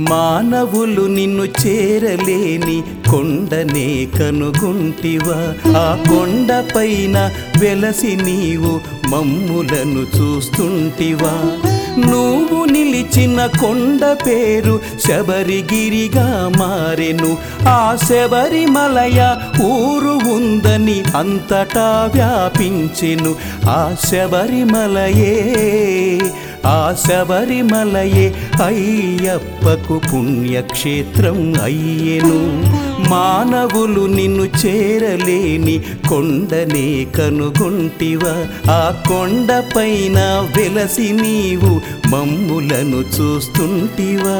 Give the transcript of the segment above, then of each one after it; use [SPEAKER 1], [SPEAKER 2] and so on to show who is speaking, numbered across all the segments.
[SPEAKER 1] మానవులు నిన్ను చేరలేని కొండనే కనుగొంటివా ఆ కొండపైన వెలసి నీవు మమ్ములను చూస్తుంటివా నువ్వు నిలిచిన కొండ పేరు శబరిగిరిగా మారెను ఆ శబరిమలయ ఊరు ఉందని అంతటా వ్యాపించెను ఆ శబరిమలయే ఆ శబరిమలయే అయ్యప్పకు పుణ్యక్షేత్రం అయ్యెను మానవులు నిన్ను చేరలేని కొండనే కనుగొంటివా ఆ కొండపైన వెలసి నీవు మమ్ములను చూస్తుంటివా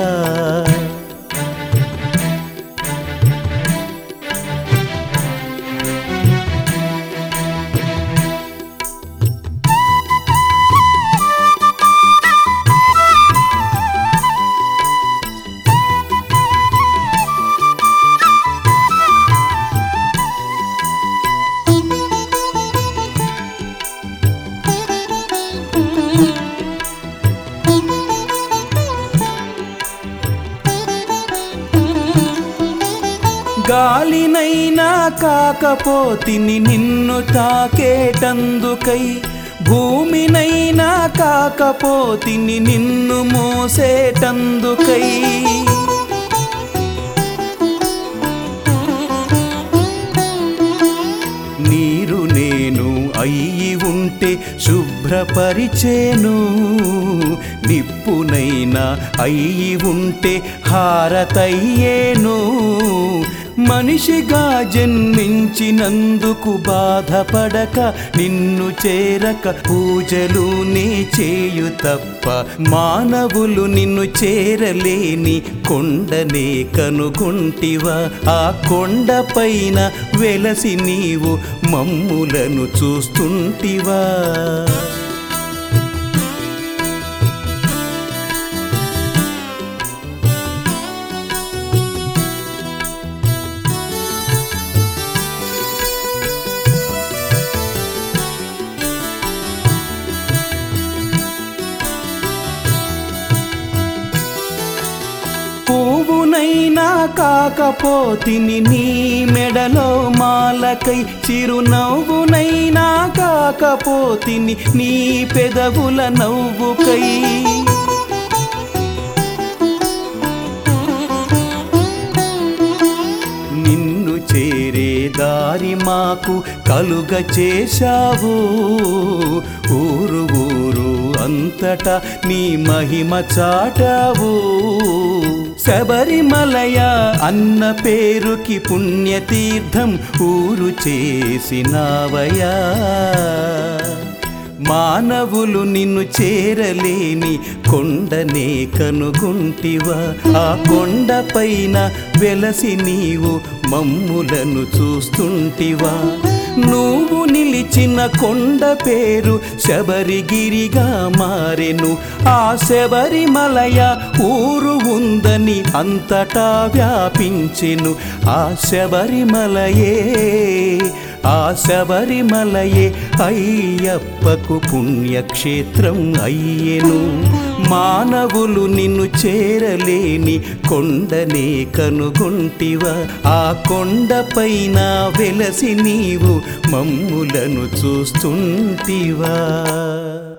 [SPEAKER 1] గాలినైనా కాకపోతిని నిన్ను తాకేటందుకై భూమినైనా కాకపోతిని నిన్ను మోసేటందుకై నీరు నేను అయ్యి ఉంటే శుభ్రపరిచేను నిప్పునైనా అయ్యి ఉంటే హారతయ్యేను మనిషిగా జన్మించినందుకు బాధపడక నిన్ను చేరక పూజలు నే చేయు తప్ప మానవులు నిన్ను చేరలేని కొండనే కనుగొంటివా ఆ కొండపైన వెలసి నీవు మమ్ములను చూస్తుంటివా పువ్వునైనా కాకపోతిని నీ మెడలో మాలకై చిరునవ్వునైనా కాకపోతిని నీ పెదవుల నవ్వుకై నిన్ను చేరే దారి మాకు కలుగ చేశావు ఊరు ఊరు అంతటా నీ మహిమ చాటావు శబరిమలయ అన్న పేరుకి పుణ్యతీర్థం ఊరు చేసినావయా మానవులు నిన్ను చేరలేని కొండనే కనుగొంటివా ఆ కొండపైన వెలసి నీవు మమ్ములను చూస్తుంటివా నువ్వు నిలిచిన కొండ పేరు శబరిగిరిగా మారెను ఆ శబరిమలయ ఊరు ఉందని అంతటా వ్యాపించెను ఆ శబరిమలయే ఆ శబరిమలయే అయ్యప్పకు పుణ్యక్షేత్రం అయ్యెను మానవులు నిన్ను చేరలేని కొండనే కనుగొంటివా ఆ కొండపైన వెలసి నీవు మమ్ములను చూస్తుంటివా